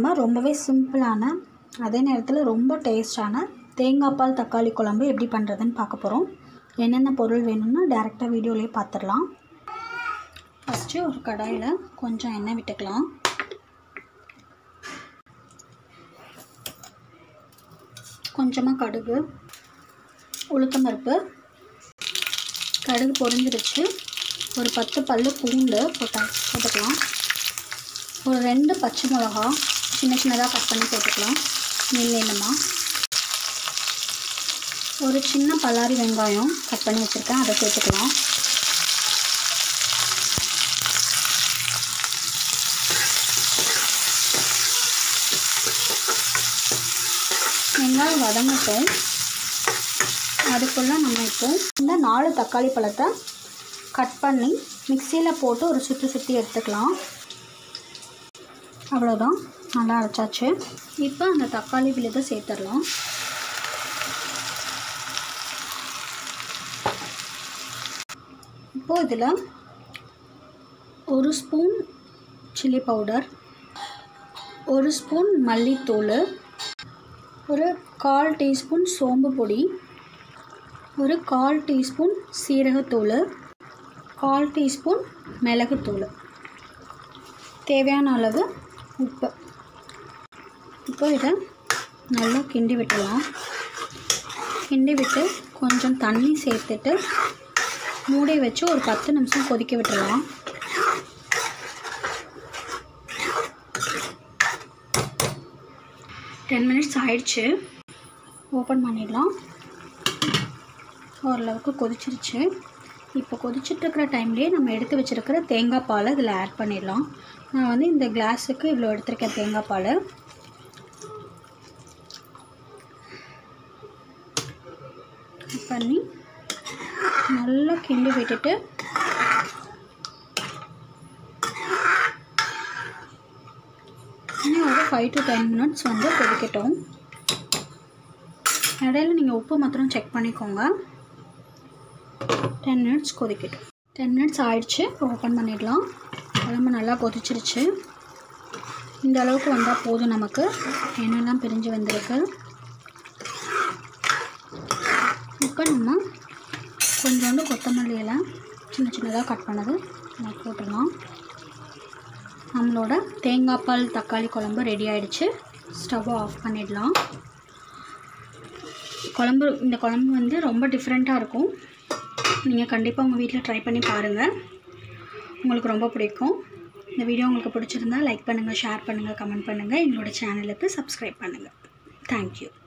நம்ம ரொம்பவே சிம்பிளான அதே நேரத்தில் ரொம்ப டேஸ்டான தேங்காய் பால் தக்காளி குழம்பு எப்படி பண்ணுறதுன்னு பார்க்க போகிறோம் என்னென்ன பொருள் வேணும்னா டேரெக்டாக வீடியோலேயே பார்த்துடலாம் ஃபஸ்ட்டு ஒரு கடாயில் கொஞ்சம் எண்ணெய் விட்டுக்கலாம் கொஞ்சமாக கடுகு உளுத்தம்பருப்பு கடுகு பொரிஞ்சிருச்சு ஒரு பத்து பல்லு பூண்டு போட்டா போட்டுக்கலாம் ஒரு ரெண்டு பச்சை மிளகா சின்ன சின்னதாக கட் பண்ணி போட்டுக்கலாம் நீள நீளமாக ஒரு சின்ன பல்லாரி வெங்காயம் கட் பண்ணி வச்சுருக்கேன் அதை சேர்த்துக்கலாம் வெங்காயம் வதங்கட்டும் அதுக்குள்ளே நம்ம இப்போ இந்த நாலு தக்காளி பழத்தை கட் பண்ணி மிக்சியில் போட்டு ஒரு சுற்றி சுற்றி எடுத்துக்கலாம் அவ்வளோதான் நல்லா அரைச்சாச்சு இப்போ அந்த தக்காளி விழுதை சேர்த்துடலாம் இப்போது இதில் ஒரு ஸ்பூன் சில்லி பவுடர் ஒரு ஸ்பூன் மல்லித்தூள் ஒரு கால் டீஸ்பூன் சோம்பு பொடி ஒரு கால் டீஸ்பூன் சீரகத்தூள் கால் டீஸ்பூன் மிளகுத்தூள் தேவையான அளவு உப்பு இப்போ இதை நல்லா கிண்டி விட்டுடலாம் கிண்டி விட்டு கொஞ்சம் தண்ணி சேர்த்துட்டு மூடி வச்சு ஒரு பத்து நிமிஷம் கொதிக்க விட்டுடலாம் டென் மினிட்ஸ் ஆயிடுச்சு ஓப்பன் பண்ணிடலாம் ஓரளவுக்கு கொதிச்சிருச்சு இப்போ கொதிச்சிட்ருக்கிற டைம்லேயே நம்ம எடுத்து வச்சுருக்கிற தேங்காய் பாலை இதில் ஆட் பண்ணிடலாம் நான் வந்து இந்த கிளாஸுக்கு இவ்வளோ எடுத்திருக்கேன் தேங்காய் பால் பண்ணி நல்லா கிண்டி விட்டுட்டு இன்னும் ஒரு ஃபைவ் டு டென் மினிட்ஸ் வந்து கொதிக்கட்டும் இடையில நீங்கள் உப்பு மாத்திரம் செக் பண்ணிக்கோங்க டென் மினிட்ஸ் கொதிக்கட்டும் டென் மினிட்ஸ் ஆயிடுச்சு ஓப்பன் பண்ணிடலாம் குழம்பு நல்லா கொதிச்சிருச்சு இந்த அளவுக்கு வந்தால் போதும் நமக்கு எண்ணெய்லாம் பிரிஞ்சு வந்திருக்கு இப்போ நம்ம கொஞ்சோண்டு கொத்தமல்லி இலை சின்ன சின்னதாக கட் பண்ணது நம்ம போட்டுடலாம் நம்மளோட தேங்காய் பால் தக்காளி குழம்பு ரெடி ஆகிடுச்சு ஸ்டவ்வை ஆஃப் பண்ணிடலாம் குழம்பு இந்த குழம்பு வந்து ரொம்ப டிஃப்ரெண்ட்டாக இருக்கும் நீங்கள் கண்டிப்பாக உங்கள் வீட்டில் ட்ரை பண்ணி பாருங்கள் உங்களுக்கு ரொம்ப பிடிக்கும் இந்த வீடியோ உங்களுக்கு பிடிச்சிருந்தா லைக் பண்ணுங்கள் ஷேர் பண்ணுங்கள் கமெண்ட் பண்ணுங்கள் எங்களோட சேனலுக்கு சப்ஸ்கிரைப் பண்ணுங்கள் தேங்க்யூ